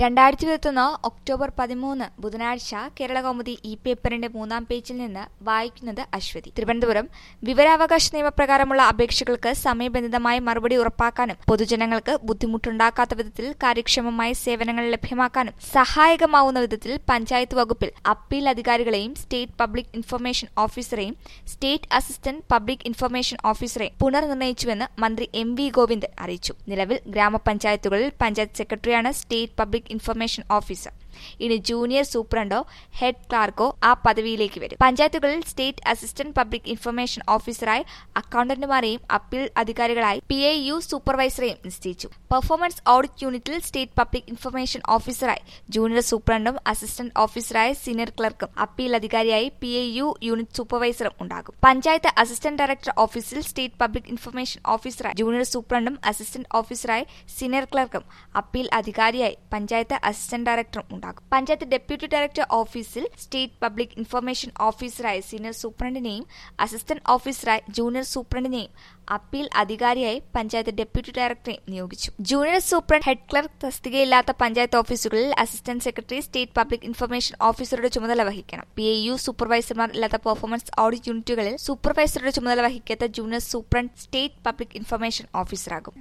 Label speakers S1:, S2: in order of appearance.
S1: രണ്ടായിരത്തി ഇരുപത്തൊന്ന് ഒക്ടോബർ പതിമൂന്ന് ബുധനാഴ്ച കേരള കൗമുദി ഈ പേപ്പറിന്റെ മൂന്നാം പേജിൽ നിന്ന് വായിക്കുന്നത് അശ്വതി തിരുവനന്തപുരം വിവരാവകാശ നിയമപ്രകാരമുള്ള അപേക്ഷകൾക്ക് സമയബന്ധിതമായി മറുപടി ഉറപ്പാക്കാനും പൊതുജനങ്ങൾക്ക് ബുദ്ധിമുട്ടുണ്ടാക്കാത്ത വിധത്തിൽ കാര്യക്ഷമമായ സേവനങ്ങൾ ലഭ്യമാക്കാനും സഹായകമാവുന്ന വിധത്തിൽ പഞ്ചായത്ത് വകുപ്പിൽ അപ്പീൽ അധികാരികളെയും സ്റ്റേറ്റ് പബ്ലിക് ഇൻഫർമേഷൻ ഓഫീസറെയും സ്റ്റേറ്റ് അസിസ്റ്റന്റ് പബ്ലിക് ഇൻഫർമേഷൻ ഓഫീസറെയും പുനർനിർണയിച്ചുവെന്ന് മന്ത്രി എം വി ഗോവിന്ദൻ അറിയിച്ചു നിലവിൽ ഗ്രാമപഞ്ചായത്തുകളിൽ പഞ്ചായത്ത് സെക്രട്ടറിയാണ് സ്റ്റേറ്റ് പബ്ലിക് ഇൻഫർമേഷൻ ഓഫീസർ ഇനി ജൂനിയർ സൂപ്രണ്ടോ ഹെഡ് ക്ലാർക്കോ ആ പദവിയിലേക്ക് വരും പഞ്ചായത്തുകളിൽ സ്റ്റേറ്റ് അസിസ്റ്റന്റ് പബ്ലിക് ഇൻഫർമേഷൻ ഓഫീസറായി അക്കൌണ്ടന്റുമാരെയും അപ്പീൽ അധികാരികളായി പി എ യു സൂപ്പർവൈസറെയും നിശ്ചയിച്ചു പെർഫോമൻസ് ഓഡിറ്റ് യൂണിറ്റിൽ സ്റ്റേറ്റ് പബ്ലിക് ഇൻഫർമേഷൻ ഓഫീസറായി ജൂനിയർ സൂപ്രണ്ടും അസിസ്റ്റന്റ് ഓഫീസറായ സീനിയർ ക്ലർക്കും അപ്പീൽ അധികാരിയായി പി എ യു യൂണിറ്റ് സൂപ്പർവൈസറും ഉണ്ടാകും പഞ്ചായത്ത് അസിസ്റ്റന്റ് ഡയറക്ടർ ഓഫീസിൽ സ്റ്റേറ്റ് പബ്ലിക് ഇൻഫർമേഷൻ ഓഫീസറായി ജൂനിയർ സൂപ്രണ്ടും അസിസ്റ്റന്റ് ഓഫീസറായി സീനിയർ ക്ലർക്കും അപ്പീൽ അധികാരിയായി പഞ്ചായത്ത് അസിസ്റ്റന്റ് ഡയറക്ടറും ഉണ്ടാകും പഞ്ചായത്ത് ഡെപ്യൂട്ടി ഡയറക്ടർ ഓഫീസിൽ സ്റ്റേറ്റ് പബ്ലിക് ഇൻഫർമേഷൻ ഓഫീസറായി സീനിയർ സൂപ്രണ്ടിനെയും അസിസ്റ്റന്റ് ഓഫീസറായി ജൂനിയർ സൂപ്രണ്ടിനെയും അപ്പീൽ അധികാരിയായി പഞ്ചായത്ത് ഡെപ്യൂട്ടി ഡയറക്ടറെയും നിയോഗിച്ചു ജൂനിയർ സൂപ്രണ്ട് ഹെഡ് ക്ലർക്ക് തസ്തികയില്ലാത്ത പഞ്ചായത്ത് ഓഫീസുകളിൽ assistant secretary state public information ഓഫീസറുടെ ചുമതല വഹിക്കണം പി എ യു സൂപ്പർവൈസർമാർ ഇല്ലാത്ത പെർഫോമൻസ് ഓഡിറ്റ് യൂണിറ്റുകളിൽ സൂപ്പർവൈസറുടെ ചുമതല വഹിക്കാത്ത junior superintendent state public information ഓഫീസറാകും